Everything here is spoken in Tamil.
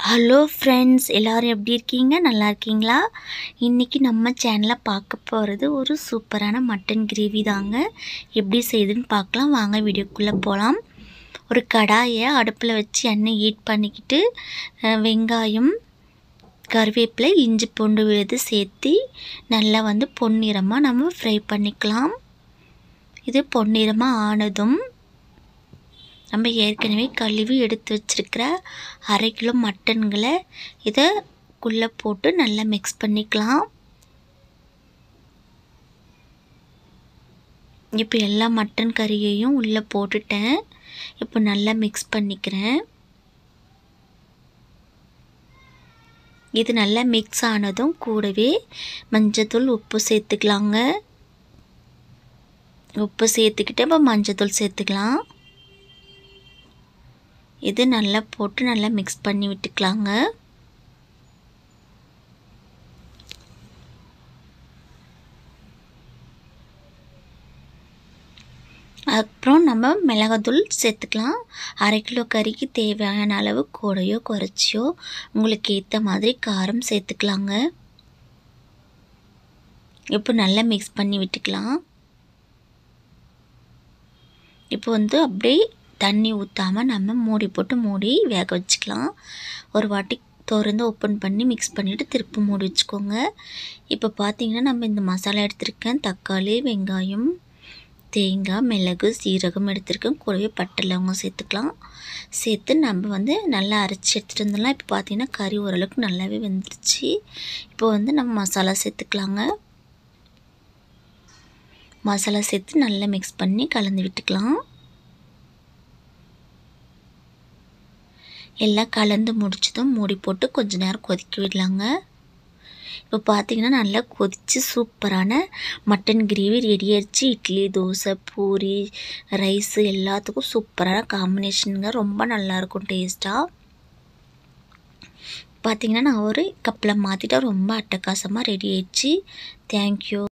ஹலோ ஃப்ரெண்ட்ஸ் எல்லோரும் எப்படி இருக்கீங்க நல்லா இருக்கீங்களா இன்றைக்கி நம்ம சேனலில் பார்க்க போகிறது ஒரு சூப்பரான மட்டன் கிரேவி தாங்க எப்படி செய்யுதுன்னு பார்க்கலாம் வாங்க வீடியோக்குள்ளே போகலாம் ஒரு கடாயை அடுப்பில் வச்சு எண்ணெய் ஹீட் பண்ணிக்கிட்டு அஹ், வெங்காயம் கருவேப்பிலை இஞ்சி பூண்டு விழுது சேர்த்து நல்லா வந்து பொன்னிறமாக நம்ம ஃப்ரை பண்ணிக்கலாம் இது பொன்னிறமாக ஆனதும் நம்ம ஏற்கனவே கழுவி எடுத்து வச்சிருக்கிற அரை கிலோ மட்டன்களை இதை குள்ளே போட்டு நல்லா மிக்ஸ் பண்ணிக்கலாம் இப்போ எல்லா மட்டன் கறியையும் உள்ளே போட்டுட்டேன் இப்போ நல்லா மிக்ஸ் பண்ணிக்கிறேன் இது நல்லா மிக்ஸ் ஆனதும் கூடவே மஞ்சத்தூள் உப்பு சேர்த்துக்கலாங்க உப்பு சேர்த்துக்கிட்டு இப்போ மஞ்சத்தூள் சேர்த்துக்கலாம் இது நல்லா போட்டு நல்லா மிக்ஸ் பண்ணி விட்டுக்கலாங்க அப்புறம் நம்ம மிளகாத்தூள் சேர்த்துக்கலாம் அரை கிலோ கறிக்கு தேவையான அளவு கூடையோ குறைச்சியோ உங்களுக்கு ஏற்ற மாதிரி காரம் சேர்த்துக்கலாங்க இப்போ நல்லா மிக்ஸ் பண்ணி விட்டுக்கலாம் இப்போ வந்து அப்படியே தண்ணி ஊற்றாமல் நம்ம மூடி போட்டு மூடி வேக வச்சுக்கலாம் ஒரு வாட்டி திறந்து ஓப்பன் பண்ணி மிக்ஸ் பண்ணிவிட்டு திருப்பி மூடி வச்சுக்கோங்க இப்போ பார்த்தீங்கன்னா நம்ம இந்த மசாலா எடுத்திருக்கேன் தக்காளி வெங்காயம் தேங்காய் மிளகு சீரகம் எடுத்திருக்கேன் கூடவே பட்டை லவங்கம் சேர்த்துக்கலாம் சேர்த்து நம்ம வந்து நல்லா அரைச்சி எடுத்துகிட்டு வந்துடலாம் இப்போ பார்த்தீங்கன்னா கறி ஓரளவுக்கு நல்லாவே வெந்துருச்சு இப்போ வந்து நம்ம மசாலா சேர்த்துக்கலாங்க மசாலா சேர்த்து நல்லா மிக்ஸ் பண்ணி கலந்து விட்டுக்கலாம் எல்லாம் கலந்து முடிச்சதும் மூடி போட்டு கொஞ்ச நேரம் கொதிக்க விடலாங்க இப்போ பார்த்தீங்கன்னா நல்லா கொதித்து சூப்பரான மட்டன் கிரேவி ரெடி ஆயிடுச்சு இட்லி தோசை பூரி ரைஸு எல்லாத்துக்கும் சூப்பரான காம்பினேஷனுங்க ரொம்ப நல்லாயிருக்கும் டேஸ்ட்டாக பார்த்தீங்கன்னா நான் ஒரு கப்பில் மாற்றிட்டா ரொம்ப அட்டகாசமாக ரெடி ஆயிடுச்சு தேங்க்யூ